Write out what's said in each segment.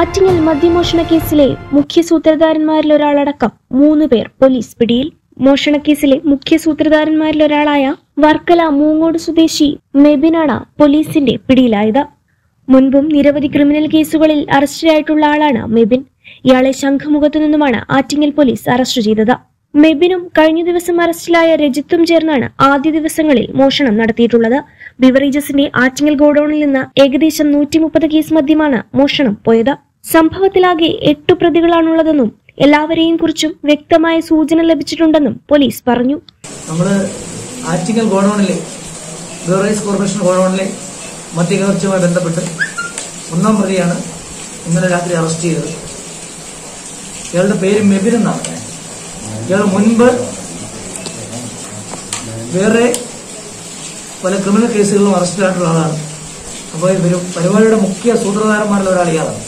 ആറ്റിങ്ങൽ മദ്യമോഷണ കേസിലെ മുഖ്യ സൂത്രധാരന്മാരിൽ ഒരാളടക്കം മൂന്ന് പേർ പോലീസ് പിടിയിൽ മോഷണക്കേസിലെ മുഖ്യ സൂത്രധാരന്മാരിൽ ഒരാളായ വർക്കല മൂങ്ങോട് സ്വദേശി മെബിനാണ് പോലീസിന്റെ പിടിയിലായത് മുൻപും നിരവധി ക്രിമിനൽ കേസുകളിൽ അറസ്റ്റിലായിട്ടുള്ള ആളാണ് മെബിൻ ഇയാളെ ശംഖുമുഖത്തു നിന്നുമാണ് ആറ്റിങ്ങൽ പോലീസ് അറസ്റ്റ് ചെയ്തത് മെബിനും കഴിഞ്ഞ ദിവസം അറസ്റ്റിലായ രജിത്തും ചേർന്നാണ് ആദ്യ ദിവസങ്ങളിൽ മോഷണം നടത്തിയിട്ടുള്ളത് ബിവറേജസിന്റെ ആറ്റിങ്ങൽ ഗോഡൌണിൽ നിന്ന് ഏകദേശം നൂറ്റി മുപ്പത് കേസ് മദ്യമാണ് മോഷണം പോയത് സംഭവത്തിലാകെ എട്ടു പ്രതികളാണുള്ളതെന്നും എല്ലാവരെയും കുറിച്ചും വ്യക്തമായ സൂചന ലഭിച്ചിട്ടുണ്ടെന്നും പോലീസ് പറഞ്ഞു നമ്മൾ ആറ്റിങ്ങൽ ഗോഡൌണിലെ ബിവറേജ് കോർപ്പറേഷൻ ഗോഡൌണിലെ മദ്യകവർച്ചയുമായി ബന്ധപ്പെട്ട് ഒന്നാം പ്രതിയാണ് ഇന്നലെ രാത്രി അറസ്റ്റ് ചെയ്തത് ഇയാളുടെ പേര് മെബിൻ എന്നാണ് ഇയാൾ മുൻപ് വേറെ പല ക്രിമിനൽ കേസുകളിലും അറസ്റ്റിലായിട്ടുള്ള ആളാണ് അപ്പോൾ ഈ ഒരു പരിപാടിയുടെ മുഖ്യ സൂത്രധാരന്മാരിൽ ഒരാൾ ഇയാളാണ്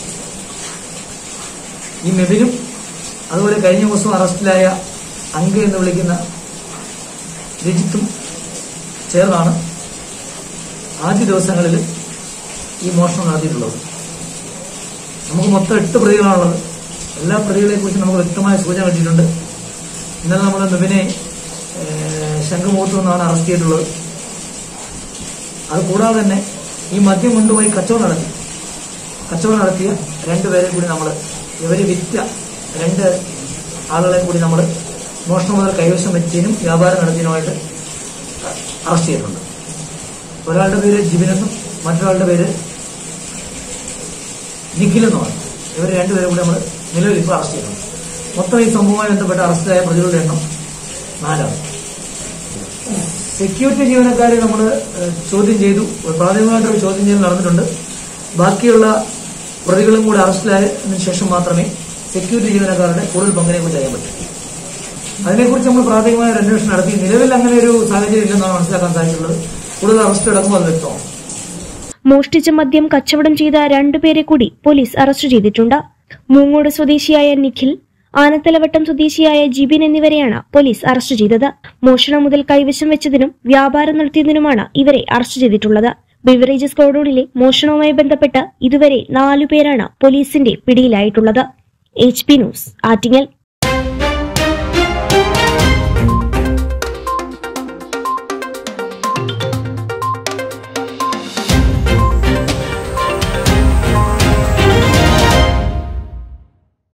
ഈ മെബിനും അതുപോലെ കഴിഞ്ഞ ദിവസം അറസ്റ്റിലായ അങ്ക എന്ന് വിളിക്കുന്ന രജിത്തും ചേർന്നാണ് ആദ്യ ദിവസങ്ങളിൽ ഈ മോഷണം നടത്തിയിട്ടുള്ളത് നമുക്ക് മൊത്തം എട്ട് പ്രതികളാണുള്ളത് എല്ലാ പ്രതികളെ കുറിച്ച് നമുക്ക് വ്യക്തമായ സൂചന കിട്ടിയിട്ടുണ്ട് ഇന്നലെ നമ്മൾ മെബിനെ ഏഹ്, ശംഖുമുഖത്തു നിന്നാണ് അറസ്റ്റ് ചെയ്തിട്ടുള്ളത് അത് കൂടാതെ തന്നെ ഈ മദ്യം കൊണ്ടുപോയി കച്ചവടം നടത്തി കച്ചവടം നടത്തിയ രണ്ടുപേരെ കൂടി നമ്മൾ ഇവര് വിറ്റ രണ്ട് ആളുകളെ കൂടി നമ്മൾ മോഷണം മുതൽ കൈവശം വെച്ചതിനും വ്യാപാരം നടത്തിയതിനുമായിട്ട് അറസ്റ്റ് ചെയ്തിട്ടുണ്ട് ഒരാളുടെ പേര് ജിബിനെന്നും മറ്റൊരാളുടെ പേര് നിഖിലെന്നുമാണ് ഇവർ രണ്ടുപേരെ കൂടി നമ്മൾ നിലവിൽ ഇപ്പോൾ അറസ്റ്റ് ചെയ്തിട്ടുണ്ട് മൊത്തം ഈ സംഭവവുമായി ബന്ധപ്പെട്ട് അറസ്റ്റിലായ പ്രതികളുടെ എണ്ണം നാലാണ് സെക്യൂരിറ്റി ജീവനക്കാരെ നമ്മൾ ചോദ്യം ചെയ്തു പ്രാഥമികമായിട്ടൊരു ചോദ്യം ചെയ്യൽ നടന്നിട്ടുണ്ട് ബാക്കിയുള്ള പ്രതികളും കൂടെ അറസ്റ്റിലായതിനു ശേഷം മാത്രമേ സെക്യൂരിറ്റി ജീവനക്കാരുടെ കൂടുതൽ പങ്കിനെ കുറിച്ച് അറിയാൻ പറ്റൂ അതിനെക്കുറിച്ച് നമ്മൾ പ്രാഥമികമായ ഒരു അന്വേഷണം നടത്തി നിലവിൽ അങ്ങനെ ഒരു സാഹചര്യം ഇല്ലെന്നാണ് മനസ്സിലാക്കാൻ സാധിച്ചിട്ടുള്ളത് കൂടുതൽ അറസ്റ്റ് അടങ്ങും അത് വ്യക്തമാണ് മോഷ്ടിച്ച മദ്യം കച്ചവടം ചെയ്ത രണ്ടുപേരെ കൂടി പോലീസ് അറസ്റ്റ് ചെയ്തിട്ടുണ്ട് മൂങ്ങോട് സ്വദേശിയായ നിഖിൽ ആനത്തലവട്ടം സ്വദേശിയായ ജിബിൻ എന്നിവരെയാണ് പോലീസ് അറസ്റ്റ് ചെയ്തത് മോഷണം മുതൽ കൈവശം വെച്ചതിനും വ്യാപാരം നടത്തിയതിനുമാണ് ഇവരെ അറസ്റ്റ് ചെയ്തിട്ടുള്ളത് ബിവറേജസ് കോഡൌണിലെ മോഷണവുമായി ബന്ധപ്പെട്ട് ഇതുവരെ നാലുപേരാണ് പോലീസിന്റെ പിടിയിലായിട്ടുള്ളത് എച്ച് പി ന്യൂസ് ആറ്റിങ്ങൽ